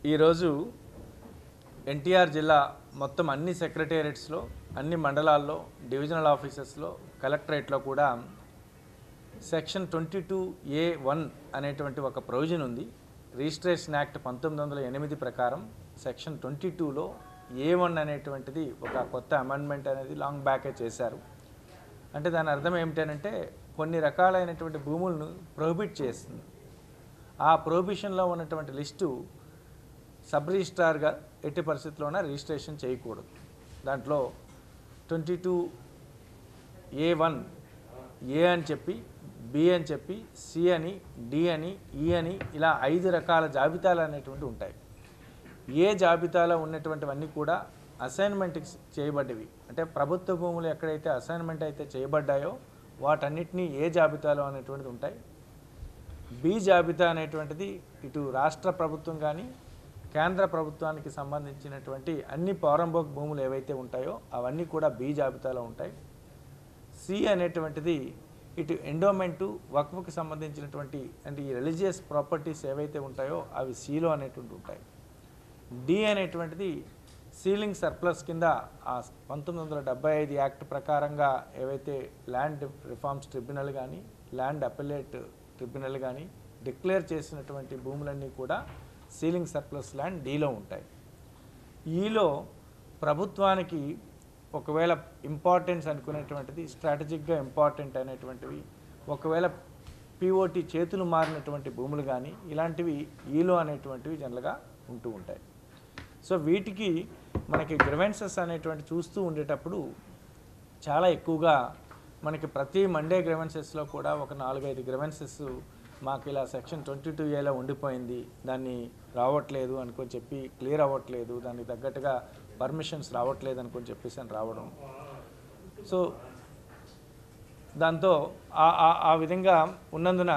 ఈరోజు ఎన్టీఆర్ జిల్లా మొత్తం అన్ని సెక్రటేరియట్స్లో అన్ని మండలాల్లో డివిజనల్ ఆఫీసెస్లో కలెక్టరేట్లో కూడా section twenty two A one అనేటువంటి ఒక ప్రొవిజన్ ఉంది రిజిస్ట్రేషన్ యాక్ట్ పంతొమ్మిది వందల ఎనిమిది ప్రకారం సెక్షన్ ట్వంటీ టూలో ఏ వన్ అనేటువంటిది ఒక కొత్త అమెండ్మెంట్ అనేది లాంగ్ బ్యాకే చేశారు అంటే దాని అర్థం ఏమిటంటే కొన్ని రకాలైనటువంటి భూములను ప్రొహిబిట్ చేస్తుంది ఆ ప్రొహిబిషన్లో ఉన్నటువంటి లిస్టు సబ్ రిజిస్ట్రార్గా ఎట్టి పరిస్థితుల్లోనే రిజిస్ట్రేషన్ చేయకూడదు దాంట్లో twenty two A one A అని చెప్పి బి అని చెప్పి సి అని డి అని ఈ అని ఇలా ఐదు రకాల జాబితాలు అనేటువంటి ఉంటాయి ఏ జాబితాలో ఉన్నటువంటివన్నీ కూడా అసైన్మెంట్కి చేయబడ్డవి అంటే ప్రభుత్వ భూములు ఎక్కడైతే అసైన్మెంట్ అయితే చేయబడ్డాయో వాటన్నిటినీ ఏ జాబితాలో అనేటువంటిది ఉంటాయి బి జాబితా అనేటువంటిది ఇటు రాష్ట్ర ప్రభుత్వం కానీ కేంద్ర ప్రభుత్వానికి సంబంధించినటువంటి అన్ని పౌరంబోక్ భూములు ఏవైతే ఉంటాయో అవన్నీ కూడా బి జాబితాలో ఉంటాయి సి అనేటువంటిది ఇటు ఎండోమెంటు వక్ఫ్కి సంబంధించినటువంటి అంటే ఈ రిలీజియస్ ప్రాపర్టీస్ ఏవైతే ఉంటాయో అవి సిలో అనేటువంటి ఉంటాయి డి అనేటువంటిది సీలింగ్ సర్ప్లస్ కింద ఆ పంతొమ్మిది వందల డెబ్బై ఐదు యాక్ట్ ప్రకారంగా ఏవైతే ల్యాండ్ రిఫార్మ్స్ ట్రిబ్యునల్ కానీ ల్యాండ్ అపెలేట్ ట్రిబ్యునల్ కానీ డిక్లేర్ చేసినటువంటి భూములన్నీ కూడా సీలింగ్ సర్ప్లస్ ల్యాండ్ డీలో ఉంటాయి ఈలో ప్రభుత్వానికి ఒకవేళ ఇంపార్టెన్స్ అనుకునేటువంటిది స్ట్రాటజిక్గా ఇంపార్టెంట్ అనేటువంటివి ఒకవేళ పిఓటి చేతులు మారినటువంటి భూములు కానీ ఇలాంటివి ఈలో అనేటువంటివి జనరల్గా ఉంటూ ఉంటాయి సో వీటికి మనకి గ్రివెన్సెస్ అనేటువంటి చూస్తూ ఉండేటప్పుడు చాలా ఎక్కువగా మనకి ప్రతి మండే గ్రివెన్సెస్లో కూడా ఒక నాలుగైదు గ్రివెన్సెస్ మాకు ఇలా సెక్షన్ ట్వంటీ టూ ఏలో ఉండిపోయింది దాన్ని రావట్లేదు అనుకొని చెప్పి క్లియర్ అవ్వట్లేదు దానికి తగ్గట్టుగా పర్మిషన్స్ రావట్లేదు అనుకొని చెప్పేసి అని రావడం సో దాంతో ఆ- ఆ- ఆ విధంగా ఉన్నందున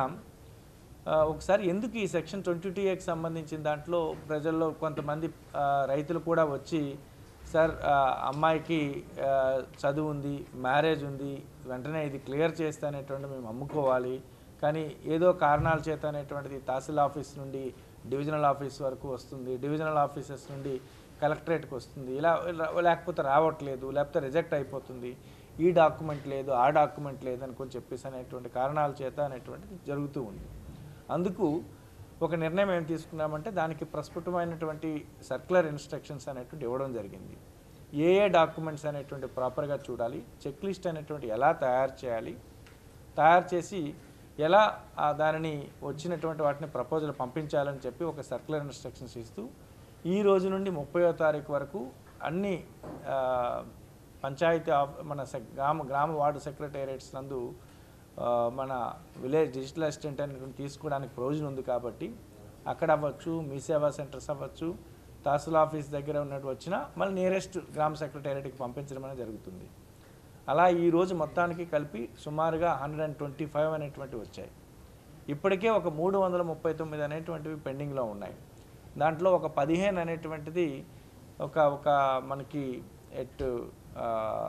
ఆ, ఒకసారి ఎందుకు ఈ సెక్షన్ ట్వంటీ టూ ఏకి సంబంధించిన దాంట్లో ప్రజల్లో కొంతమంది ఆ, రైతులు కూడా వచ్చి సార్ ఆ, అమ్మాయికి ఆ, చదువు ఉంది మ్యారేజ్ ఉంది వెంటనే ఇది క్లియర్ చేస్తే అనేటువంటి మేము అమ్ముకోవాలి కానీ ఏదో కారణాల చేత అనేటువంటిది తహసీల్ ఆఫీస్ నుండి డివిజనల్ ఆఫీస్ వరకు వస్తుంది డివిజనల్ ఆఫీసెస్ నుండి కలెక్టరేట్కి వస్తుంది ఇలా రా- లేకపోతే రావట్లేదు లేకపోతే రిజెక్ట్ అయిపోతుంది ఈ డాక్యుమెంట్ లేదు ఆ డాక్యుమెంట్ లేదు అనుకొని చెప్పేసి అనేటువంటి కారణాల చేత అనేటువంటిది జరుగుతూ ఉంది అందుకు ఒక నిర్ణయం ఏం తీసుకున్నామంటే దానికి ప్రస్ఫుటమైనటువంటి సర్క్యులర్ ఇన్స్ట్రక్షన్స్ అనేటువంటి ఇవ్వడం జరిగింది ఏ ఏ డాక్యుమెంట్స్ అనేటువంటి ప్రాపర్గా చూడాలి చెక్ లిస్ట్ అనేటువంటి ఎలా తయారు చేయాలి తయారు చేసి ఎలా ఆ దానిని వచ్చినటువంటి వాటిని ప్రపోజల్ పంపించాలని చెప్పి ఒక సర్క్యులర్ ఇన్స్ట్రక్షన్స్ ఇస్తూ ఈ రోజు నుండి ముప్పయో తారీఖు వరకు అన్ని ఆ, పంచాయతీ ఆఫ్ మన సెక్ గ్రామ గ్రామ వార్డు సెక్రటేరియట్స్ నందు ఆ, మన విలేజ్ డిజిటల్ అసిస్టెంట్ అనేటువంటి తీసుకోవడానికి ప్రొవిజన్ ఉంది కాబట్టి అక్కడ అవ్వచ్చు మీ సేవా సెంటర్స్ అవ్వచ్చు తహసీల్ ఆఫీస్ దగ్గర ఉన్నట్టు వచ్చినా మళ్ళీ నియరెస్ట్ గ్రామ సెక్రటేరియట్కి పంపించడం అనేది జరుగుతుంది అలా ఈ రోజు మొత్తానికి కలిపి సుమారుగా హండ్రెడ్ అండ్ ట్వంటీ ఫైవ్ అనేటువంటివి వచ్చాయి ఇప్పటికే ఒక మూడు వందల ముప్పై తొమ్మిది అనేటువంటివి పెండింగ్లో ఉన్నాయి దాంట్లో ఒక పదిహేను అనేటువంటిది ఒక ఒక మనకి ఎట్ ఆ,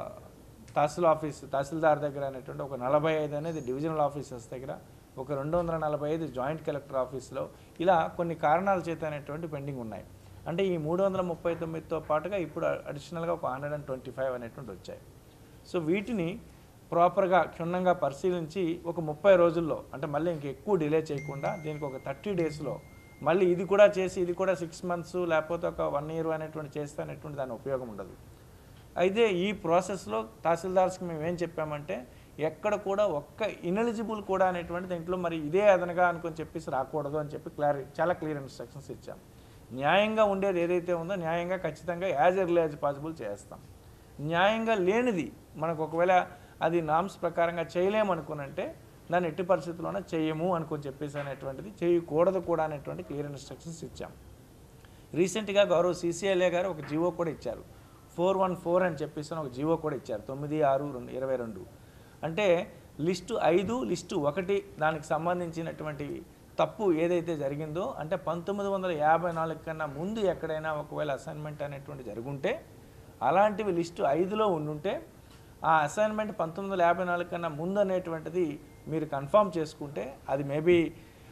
తహసీల్ ఆఫీస్ తహసీల్దార్ దగ్గర అనేటువంటి ఒక నలభై ఐదు అనేది డివిజనల్ ఆఫీసర్స్ దగ్గర ఒక రెండు వందల నలభై ఐదు జాయింట్ కలెక్టర్ ఆఫీస్లో ఇలా కొన్ని కారణాల చేత అనేటువంటి పెండింగ్ ఉన్నాయి అంటే ఈ మూడు వందల ముప్పై తొమ్మిదితో పాటుగా ఇప్పుడు అడిషనల్గా ఒక హండ్రెడ్ అండ్ ట్వంటీ ఫైవ్ అనేటువంటి వచ్చాయి సో వీటిని ప్రాపర్గా క్షుణ్ణంగా పరిశీలించి ఒక ముప్పై రోజుల్లో అంటే మళ్ళీ ఇంక ఎక్కువ డిలే చేయకుండా దీనికి ఒక థర్టీ డేస్లో మళ్ళీ ఇది కూడా చేసి ఇది కూడా సిక్స్ మంత్స్ లేకపోతే ఒక వన్ ఇయర్ అనేటువంటి చేస్తే అనేటువంటి దాని ఉపయోగం ఉండదు అయితే ఈ ప్రాసెస్లో తహసీల్దార్స్కి మేము ఏం చెప్పామంటే ఎక్కడ కూడా ఒక్క ఇనెలిజిబుల్ కూడా అనేటువంటి దీంట్లో మరి ఇదే అదనగా అనుకొని చెప్పేసి రాకూడదు అని చెప్పి క్లారి చాలా క్లియర్ ఇన్స్ట్రక్షన్స్ ఇచ్చాం న్యాయంగా ఉండేది ఏదైతే ఉందో న్యాయంగా ఖచ్చితంగా యాజ్ ఎర్లీ యాజ్ పాసిబుల్ చేస్తాం న్యాయంగా లేనిది మనకు ఒకవేళ అది నామ్స్ ప్రకారంగా చేయలేమనుకునంటే దాన్ని ఎట్టి పరిస్థితుల్లోనే చేయము అనుకొని చెప్పేసి అనేటువంటిది చేయకూడదు కూడా అనేటువంటి క్లియర్ ఇన్స్ట్రక్షన్స్ ఇచ్చాం రీసెంట్గా గౌరవ సీసీఎల్ఏ గారు ఒక జీవో కూడా ఇచ్చారు ఫోర్ వన్ ఫోర్ అని చెప్పేసి అని ఒక జీవో కూడా ఇచ్చారు తొమ్మిది ఆరు రెండు ఇరవై రెండు అంటే లిస్టు ఐదు లిస్టు ఒకటి దానికి సంబంధించినటువంటి తప్పు ఏదైతే జరిగిందో అంటే పంతొమ్మిది వందల యాభై నాలుగు కన్నా ముందు ఎక్కడైనా ఒకవేళ అసైన్మెంట్ అనేటువంటి జరుగుంటే అలాంటివి లిస్టు ఐదులో ఉండుంటే ఆ అసైన్మెంట్ పంతొమ్మిది వందల యాభై నాలుగు కన్నా ముందు అనేటువంటిది మీరు కన్ఫర్మ్ చేసుకుంటే అది మేబీ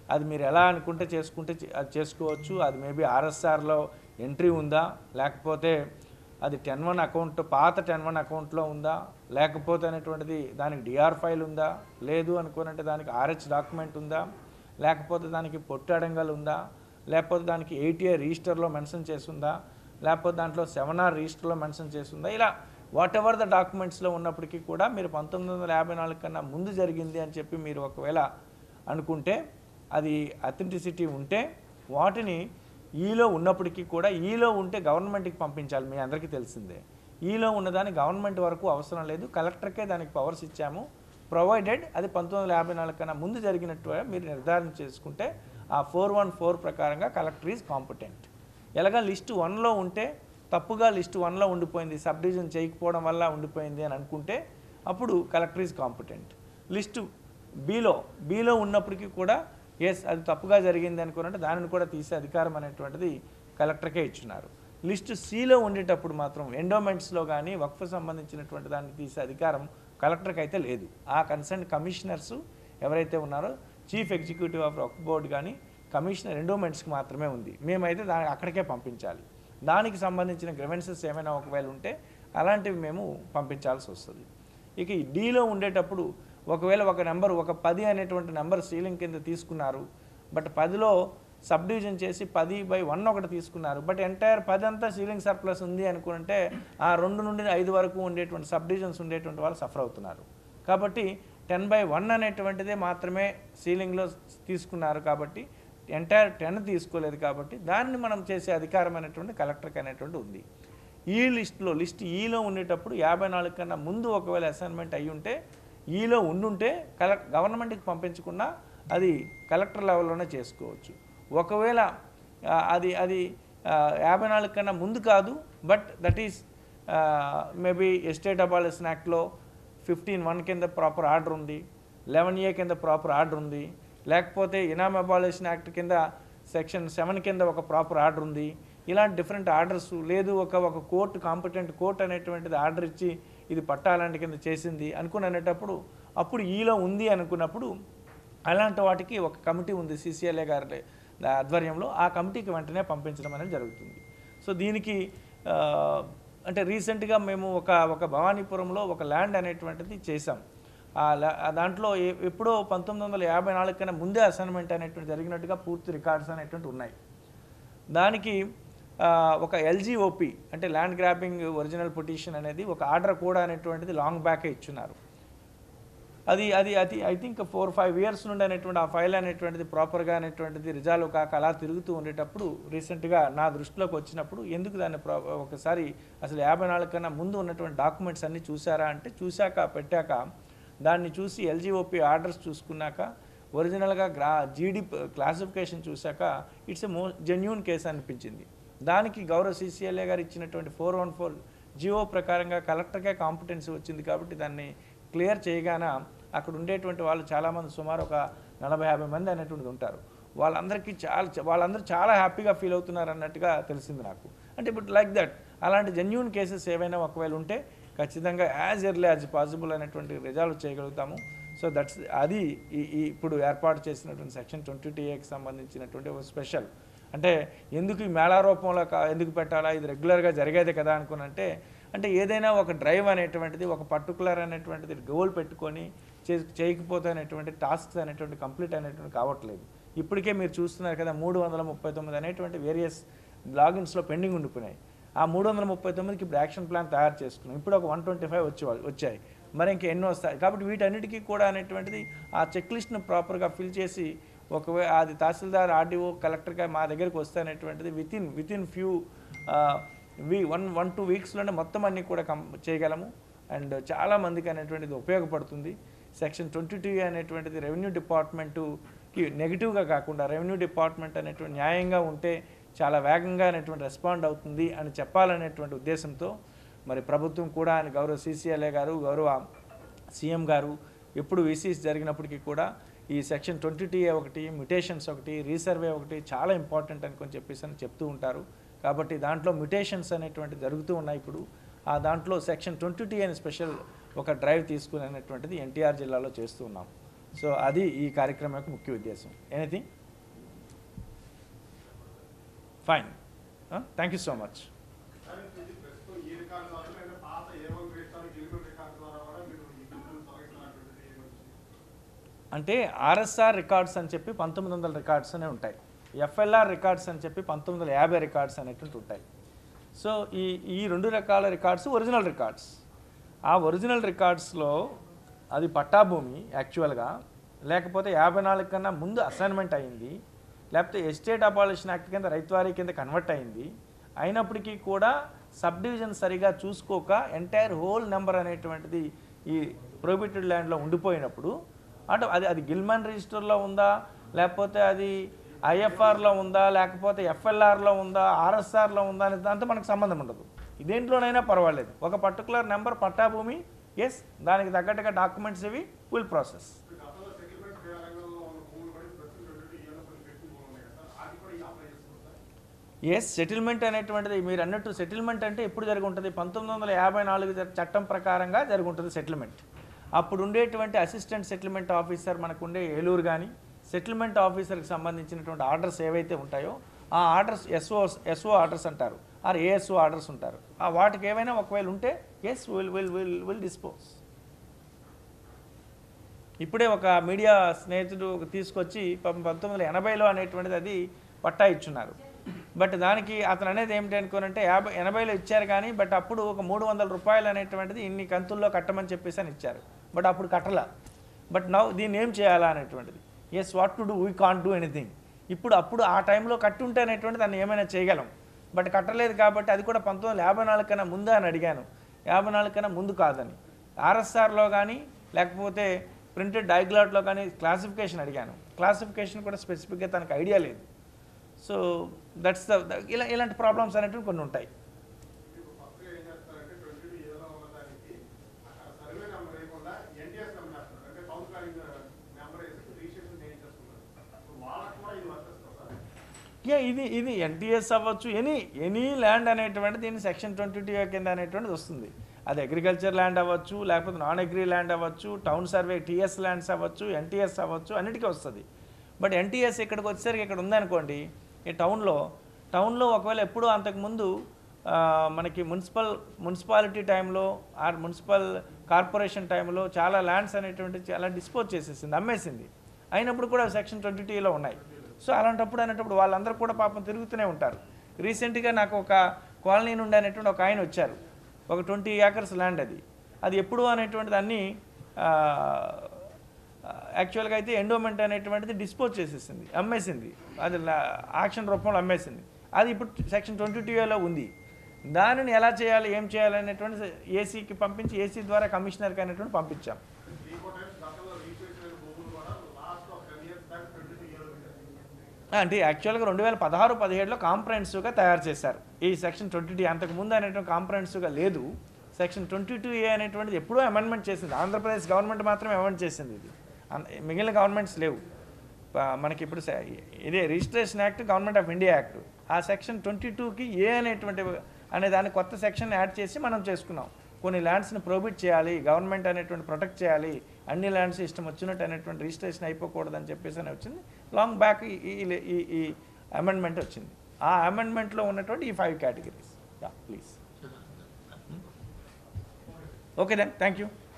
అది మీరు ఎలా అనుకుంటే చేసుకుంటే చే- అది చేసుకోవచ్చు అది మేబీ ఆర్ఎస్ఆర్లో ఎంట్రీ ఉందా లేకపోతే అది టెన్ వన్ అకౌంట్ పాత టెన్ వన్ అకౌంట్లో ఉందా లేకపోతే అనేటువంటిది దానికి డిఆర్ ఫైల్ ఉందా లేదు అనుకోనంటే దానికి ఆర్హెచ్ డాక్యుమెంట్ ఉందా లేకపోతే దానికి పొట్టడంగల్ ఉందా లేకపోతే దానికి ఏటీఐ రిజిస్టర్లో మెన్షన్ చేసిందా లేకపోతే దాంట్లో సెవెన్ ఆర్ రిజిస్టర్లో మెన్షన్ చేసిందా ఇలా వాట్ ఎవర్ ద డాక్యుమెంట్స్లో ఉన్నప్పటికీ కూడా మీరు పంతొమ్మిది వందల యాభై నాలుగు కన్నా ముందు జరిగింది అని చెప్పి మీరు ఒకవేళ అనుకుంటే అది అథెంటిసిటీ ఉంటే వాటిని ఈలో ఉన్నప్పటికీ కూడా ఈలో ఉంటే గవర్నమెంట్కి పంపించాలి మీ అందరికీ తెలిసిందే ఈలో ఉన్నదాన్ని గవర్నమెంట్ వరకు అవసరం లేదు కలెక్టర్కే దానికి పవర్స్ ఇచ్చాము ప్రొవైడెడ్ అది పంతొమ్మిది వందల యాభై నాలుగు కన్నా ముందు జరిగినట్టుగా మీరు నిర్ధారణ చేసుకుంటే ఆ ఫోర్ వన్ ఫోర్ ప్రకారంగా కలెక్టర్ ఈజ్ కాంపిటెంట్ ఎలాగా లిస్ట్ వన్లో ఉంటే తప్పుగా లిస్ట్ వన్లో ఉండిపోయింది సబ్ డివిజన్ చేయకపోవడం వల్ల ఉండిపోయింది అని అనుకుంటే అప్పుడు కలెక్టర్ ఈజ్ కాంపిటెంట్ లిస్టు బీలో బీలో ఉన్నప్పటికీ కూడా ఎస్ అది తప్పుగా జరిగింది అనుకున్నట్టు దానిని కూడా తీసే అధికారం అనేటువంటిది కలెక్టర్కే ఇచ్చున్నారు లిస్టు సిలో ఉండేటప్పుడు మాత్రం ఎండోమెంట్స్లో కానీ వక్ఫ్ సంబంధించినటువంటి దాన్ని తీసే అధికారం కలెక్టర్కి అయితే లేదు ఆ కన్సర్న్ కమిషనర్స్ ఎవరైతే ఉన్నారో chief executive of Waqf board కానీ కమిషనర్ ఎండోమెంట్స్కి మాత్రమే ఉంది మేమైతే దాని అక్కడికే పంపించాలి దానికి సంబంధించిన గ్రెవెన్సెస్ ఏమైనా ఒకవేళ ఉంటే అలాంటివి మేము పంపించాల్సి వస్తుంది ఇక ఈ డీలో ఉండేటప్పుడు ఒకవేళ ఒక నెంబర్ ఒక పది అనేటువంటి నెంబర్ సీలింగ్ కింద తీసుకున్నారు బట్ పదిలో సబ్ డివిజన్ చేసి పది బై వన్ ఒకటి తీసుకున్నారు బట్ ఎంటైర్ పది అంతా సీలింగ్ సర్ప్లస్ ఉంది అనుకుంటే ఆ రెండు నుండి ఐదు వరకు ఉండేటువంటి సబ్ డివిజన్స్ ఉండేటువంటి వాళ్ళు సఫర్ అవుతున్నారు కాబట్టి టెన్ బై వన్ అనేటువంటిదే మాత్రమే సీలింగ్లో తీసుకున్నారు కాబట్టి ఎంటైర్ టెన్ తీసుకోలేదు కాబట్టి దాన్ని మనం చేసే అధికారం అనేటువంటి కలెక్టర్కి అనేటువంటి ఉంది ఈ లిస్టులో లిస్ట్ ఈలో ఉండేటప్పుడు యాభై నాలుగు కన్నా ముందు ఒకవేళ అసైన్మెంట్ అయ్యి ఉంటే ఈలో ఉండుంటే కల గవర్నమెంట్కి పంపించకుండా అది కలెక్టర్ లెవెల్లోనే చేసుకోవచ్చు ఒకవేళ ఆ, అది అది ఆ, యాభై నాలుగు కన్నా ముందు కాదు but that is maybe estate abolition యాక్ట్లో ఫిఫ్టీన్ వన్ కింద ప్రాపర్ ఆర్డర్ ఉంది లెవెన్ ఏ కింద ప్రాపర్ ఆర్డర్ ఉంది లేకపోతే ఇనామ్ అబాలిషన్ యాక్ట్ కింద సెక్షన్ సెవెన్ కింద ఒక ప్రాపర్ ఆర్డర్ ఉంది ఇలాంటి డిఫరెంట్ ఆర్డర్స్ లేదు ఒక ఒక కోర్టు కాంపిటెంట్ కోర్ట్ అనేటువంటిది ఆర్డర్ ఇచ్చి ఇది పట్టాలంటి కింద చేసింది అనుకుని అనేటప్పుడు అప్పుడు ఈలో ఉంది అనుకున్నప్పుడు అలాంటి వాటికి ఒక కమిటీ ఉంది సిసిఎల్ఏ గారి ఆధ్వర్యంలో ఆ కమిటీకి వెంటనే పంపించడం అనేది జరుగుతుంది సో దీనికి ఆ, అంటే రీసెంట్గా మేము ఒక ఒక భవానీపురంలో ఒక ల్యాండ్ అనేటువంటిది చేసాం ఆ లా- ఆ దాంట్లో ఎ- ఎప్పుడో పంతొమ్మిది వందల యాభై నాలుగు కన్నా ముందే అసైన్మెంట్ అనేటువంటి జరిగినట్టుగా పూర్తి రికార్డ్స్ అనేటువంటి ఉన్నాయి దానికి ఆ, ఒక ఎల్జీఓపి అంటే ల్యాండ్ గ్రాబింగ్ ఒరిజినల్ పొటిషన్ అనేది ఒక ఆర్డర్ కూడా అనేటువంటిది లాంగ్ బ్యాకే ఇచ్చున్నారు అది అది అది I think four five years నుండి అనేటువంటి ఆ ఫైల్ అనేటువంటిది ప్రాపర్గా అనేటువంటిది రిజాల్వ్ కాక అలా తిరుగుతూ ఉండేటప్పుడు రీసెంట్గా నా దృష్టిలోకి వచ్చినప్పుడు ఎందుకు దాన్ని ప్రా ఒకసారి అసలు యాభై నాలుగు కన్నా ముందు ఉన్నటువంటి డాక్యుమెంట్స్ అన్నీ చూసారా అంటే చూశాక పెట్టాక దాన్ని చూసి ఎల్జీఓపి ఆర్డర్స్ చూసుకున్నాక ఒరిజినల్గా గ్రా జీడీ క్లాసిఫికేషన్ చూశాక ఇట్స్ ఎ మో జెన్యున్ కేసు అనిపించింది దానికి గౌరవ సీసీఎల్ఏ గారు ఇచ్చినటువంటి ఫోర్ వన్ ఫోర్ జియో ప్రకారంగా కలెక్టర్కే కాంపిటెన్సీ వచ్చింది కాబట్టి దాన్ని క్లియర్ చేయగానే అక్కడ ఉండేటువంటి వాళ్ళు చాలామంది సుమారు ఒక నలభై యాభై మంది అనేటువంటిది ఉంటారు వాళ్ళందరికీ చాలా వాళ్ళందరూ చాలా హ్యాపీగా ఫీల్ అవుతున్నారు అన్నట్టుగా తెలిసింది నాకు అంటే ఇప్పుడు లైక్ దట్ అలాంటి జెన్యున్ కేసెస్ ఏవైనా ఒకవేళ ఉంటే ఖచ్చితంగా యాజ్ ఎర్లీ యాజ్ పాసిబుల్ అనేటువంటి రిజాల్వ్ చేయగలుగుతాము సో దట్స్ అది ఈ ఈ ఇప్పుడు ఏర్పాటు చేసినటువంటి సెక్షన్ ట్వంటీ టీఏకి సంబంధించినటువంటి ఒక స్పెషల్ అంటే ఎందుకు ఈ మేళా రూపంలో కా- ఎందుకు పెట్టాలా ఇది రెగ్యులర్గా జరిగేదే కదా అనుకున్నంటే అంటే ఏదైనా ఒక డ్రైవ్ అనేటువంటిది ఒక పర్టికులర్ అనేటువంటిది గోల్ పెట్టుకొని చే చేయకపోతే అనేటువంటి టాస్క్స్ అనేటువంటి కంప్లీట్ అనేటువంటి కావట్లేదు ఇప్పటికే మీరు చూస్తున్నారు కదా మూడు వందల ముప్పై తొమ్మిది అనేటువంటి వేరియస్ లాగిన్స్లో పెండింగ్ ఉండిపోయినాయి ఆ మూడు వందల ముప్పై తొమ్మిదికి ఇప్పుడు యాక్షన్ ప్లాన్ తయారు చేసుకున్నాం ఇప్పుడు ఒక వన్ ట్వంటీ ఫైవ్ వచ్చి వచ్చాయి మరి ఇంకా ఎన్నో వస్తాయి కాబట్టి వీటన్నిటికీ కూడా అనేటువంటిది ఆ చెక్ లిస్ట్ను ప్రాపర్గా ఫిల్ చేసి ఒకవేళ అది తహసీల్దార్ ఆర్డీఓ కలెక్టర్గా మా దగ్గరికి వస్తే అనేటువంటిది within within few we one one two వీక్స్లోనే మొత్తం అన్నీ కూడా కం చేయగలము అండ్ చాలా మందికి అనేటువంటిది ఉపయోగపడుతుంది సెక్షన్ ట్వంటీ టూ అనేటువంటిది రెవెన్యూ డిపార్ట్మెంటుకి నెగిటివ్గా కాకుండా రెవెన్యూ డిపార్ట్మెంట్ అనేటువంటి న్యాయంగా ఉంటే చాలా వేగంగా అనేటువంటి రెస్పాండ్ అవుతుంది అని చెప్పాలనేటువంటి ఉద్దేశంతో మరి ప్రభుత్వం కూడా అని గౌరవ సీసీఎల్ఏ గారు గౌరవ సీఎం గారు ఎప్పుడు విసిస్ జరిగినప్పటికీ కూడా ఈ సెక్షన్ ట్వంటీ టీఏ ఒకటి మ్యుటేషన్స్ ఒకటి రీసర్వే ఒకటి చాలా ఇంపార్టెంట్ అనుకొని చెప్పేసి అని చెప్తూ ఉంటారు కాబట్టి దాంట్లో మ్యుటేషన్స్ అనేటువంటి జరుగుతూ ఉన్నాయి ఇప్పుడు ఆ దాంట్లో సెక్షన్ ట్వంటీ టీ అని స్పెషల్ ఒక డ్రైవ్ తీసుకుని అనేటువంటిది ఎన్టీఆర్ జిల్లాలో చేస్తూ ఉన్నాం సో అది ఈ కార్యక్రమం యొక్క ముఖ్య ఉద్దేశం anything fine thank you so much sir ఇది ప్రస్తుతం ఈ రికార్డు ద్వారా లేదా పాత ఏ వన్ రికార్డు గిలిగిన రికార్డు ద్వారా కూడా మీరు ఈ బిల్లులు తొలగిస్తున్నటువంటిది ఏమొచ్చింది అంటే ఆర్ఎస్ఆర్ రికార్డ్స్ అని చెప్పి పంతొమ్మిది వందల రికార్డ్స్ అనే ఉంటాయి ఎఫ్ఎల్ఆర్ రికార్డ్స్ అని చెప్పి పంతొమ్మిది వందల యాభై రికార్డ్స్ అనేటువంటి ఉంటాయి సో ఈ ఈ రెండు రకాల రికార్డ్స్ ఒరిజినల్ రికార్డ్స్ ఆ ఒరిజినల్ రికార్డ్స్లో అది పట్టాభూమి యాక్చువల్గా లేకపోతే యాభై నాలుగు కన్నా ముందు అసైన్మెంట్ అయింది లేకపోతే ఎస్టేట్ అబాలిషన్ యాక్ట్ కింద రైతువారీ కింద కన్వర్ట్ అయింది అయినప్పటికీ కూడా సబ్ డివిజన్ సరిగా చూసుకోక ఎంటైర్ హోల్ నెంబర్ అనేటువంటిది ఈ ప్రొహిబిటెడ్ ల్యాండ్లో ఉండిపోయినప్పుడు అంటే అది అది గిల్మన్ రిజిస్టర్లో ఉందా లేకపోతే అది ఐఎఫ్ఆర్లో ఉందా లేకపోతే ఎఫ్ఎల్ఆర్లో ఉందా ఆర్ఎస్ఆర్లో ఉందా అనే దాంతో మనకు సంబంధం ఉండదు దేంట్లోనైనా పర్వాలేదు ఒక పర్టికులర్ నెంబర్ పట్టాభూమి ఎస్ దానికి తగ్గట్టుగా డాక్యుమెంట్స్ ఇవి విల్ ప్రాసెస్ ఇప్పుడు గతంలో సెటిల్మెంట్ రంగంలో ఉన్న భూములు కూడా ప్రస్తుతం రెండు ఏళ్ళ కొన్ని పెట్టి భూములు ఉన్నాయి కదా సార్ అది కూడా ఈ అప్లై చేసుకుంటారు ఎస్ సెటిల్మెంట్ అనేటువంటిది మీరు అన్నట్టు సెటిల్మెంట్ అంటే ఎప్పుడు జరిగి ఉంటుంది పంతొమ్మిది వందల యాభై నాలుగు జ- చట్టం ప్రకారంగా జరిగి ఉంటుంది సెటిల్మెంట్ అప్పుడు ఉండేటువంటి అసిస్టెంట్ సెటిల్మెంట్ ఆఫీసర్ మనకు ఉండే ఏలూరు కానీ సెటిల్మెంట్ ఆఫీసర్కి సంబంధించినటువంటి ఆర్డర్స్ ఏవైతే ఉంటాయో ఆ ఆర్డర్స్ ఎస్ఓ ఎస్ఓ ఆర్డర్స్ అంటారు ఆర్ ఏఎస్ఓ ఆర్డర్స్ ఉంటారు ఆ వాటికి ఏవైనా ఒకవేళ ఉంటే yes will will will will dispose ఇప్పుడే ఒక మీడియా స్నేహితుడు తీసుకొచ్చి పాపం పంతొమ్మిది వందల ఎనభైలో అనేటువంటిది అది పట్టా ఇచ్చున్నారు బట్ దానికి అతను అనేది ఏమిటి అనుకోనంటే యాభై ఎనభైలో ఇచ్చారు కానీ బట్ అప్పుడు ఒక మూడు వందల రూపాయలు అనేటువంటిది ఇన్ని కంతుల్లో కట్టమని చెప్పేసి అని ఇచ్చారు బట్ అప్పుడు కట్టలా బట్ నౌ దీన్ని ఏం చేయాలా అనేటువంటిది yes what to do we can't do anything ఇప్పుడు అప్పుడు ఆ టైంలో కట్టుంటే అనేటువంటి దాన్ని ఏమైనా చేయగలం బట్ కట్టలేదు కాబట్టి అది కూడా పంతొమ్మిది వందల యాభై నాలుగు కన్నా ముందు అని అడిగాను యాభై నాలుగు కన్నా ముందు కాదని ఆర్ఎస్ఆర్లో కానీ లేకపోతే ప్రింటెడ్ డైగ్లాట్లో కానీ క్లాసిఫికేషన్ అడిగాను క్లాసిఫికేషన్ కూడా స్పెసిఫిక్గా తనకు ఐడియా లేదు సో దట్స్ ద ఇలా ఇలాంటి ప్రాబ్లమ్స్ అనేటివి కొన్ని ఉంటాయి మీకు కొత్తగా ఏం చేస్తారంటే ట్వంటీ టూ ఏలో ఉన్న దానికి అక్కడ సర్వే నెంబర్ వేయకుండా ఎన్టీఎస్ నెంబర్ వేస్తారు అంటే టౌన్ ప్లానింగ్ నెంబర్ వేసి రిజిస్ట్రేషన్ చేయించేస్తున్నారు ఇప్పుడు వాళ్ళకి కూడా ఇది వర్తిస్తుంది సార్ యా ఇది ఇది ఎన్టీఎస్ అవ్వచ్చు ఎనీ ఎనీ ల్యాండ్ అనేటువంటిది దీన్ని సెక్షన్ ట్వంటీ టూ కింద అనేటువంటిది వస్తుంది అది అగ్రికల్చర్ ల్యాండ్ అవ్వచ్చు లేకపోతే నాన్ అగ్రి ల్యాండ్ అవ్వచ్చు టౌన్ సర్వే టీఎస్ ల్యాండ్స్ అవ్వచ్చు ఎన్టీఎస్ అవ్వచ్చు అన్నిటికీ వస్తుంది బట్ ఎన్టీఎస్ ఇక్కడికి వచ్చేసరికి ఇక్కడ ఉందనుకోండి ఈ టౌన్లో టౌన్లో ఒకవేళ ఎప్పుడూ అంతకుముందు ఆ, మనకి మున్సిపల్ మున్సిపాలిటీ టైంలో ఆర్ మున్సిపల్ కార్పొరేషన్ టైంలో చాలా ల్యాండ్స్ అనేటువంటి చాలా డిస్పోజ్ చేసేసింది అమ్మేసింది అయినప్పుడు కూడా సెక్షన్ ట్వంటీ టూలో ఉన్నాయి సో అలాంటప్పుడు అనేటప్పుడు వాళ్ళందరూ కూడా పాపం తిరుగుతూనే ఉంటారు రీసెంట్గా నాకు ఒక కాలనీ నుండి అనేటువంటి ఒక ఆయన వచ్చారు ఒక ట్వంటీ ఏకర్స్ ల్యాండ్ అది అది ఎప్పుడు అనేటువంటిది అన్నీ యాక్చువల్గా అయితే ఎండోమెంట్ అనేటువంటిది డిస్పోజ్ చేసేసింది అమ్మేసింది అది యాక్షన్ రూపంలో అమ్మేసింది అది ఇప్పుడు సెక్షన్ ట్వంటీ టూలో ఉంది దానిని ఎలా చేయాలి ఏం చేయాలి అనేటువంటి ఏసీకి పంపించి ఏసీ ద్వారా కమిషనర్కి అనేటువంటి పంపించాం త్రీ ఫోర్ టైమ్స్ గతంలో రిజిస్ట్రేషన్ అయిన భూములు కూడా లాస్ట్ ఒక టెన్ ఇయర్స్ దాకా ట్వంటీ టూ ఇయర్స్ పెట్టారు అంటే యాక్చువల్గా రెండు వేల పదహారు పదిహేడులో కాంప్రహెన్సివ్గా తయారు చేశారు ఈ సెక్షన్ ట్వంటీ టూ అంతకు ముందు అనేటువంటి కాంప్రహెన్సివ్గా లేదు సెక్షన్ ట్వంటీ టూ ఏ అనేటువంటిది ఎప్పుడూ అమెండ్మెంట్ చేసింది ఆంధ్రప్రదేశ్ గవర్నమెంట్ మాత్రమే అమెండ్ చేసింది ఇది అన్- మిగిలిన గవర్నమెంట్స్ లేవు ప- మనకి ఇప్పుడు స- ఇదే registration act government of India act ఆ సెక్షన్ ట్వంటీ టూకి ఏ అనేటువంటి అనే దాన్ని కొత్త సెక్షన్ యాడ్ చేసి మనం చేసుకున్నాం కొన్ని ల్యాండ్స్ని ప్రోబిట్ చేయాలి గవర్నమెంట్ అనేటువంటి ప్రొటెక్ట్ చేయాలి అన్ని ల్యాండ్స్ ఇష్టం వచ్చినట్టు అనేటువంటి రిజిస్ట్రేషన్ అయిపోకూడదని చెప్పేసి అని వచ్చింది లాంగ్ బ్యాక్ ఈ ఈ- ఈ ఈ అమెండ్మెంట్ వచ్చింది ఆ అమెండ్మెంట్లో ఉన్నటువంటి ఈ five categories yeah please okay then thank you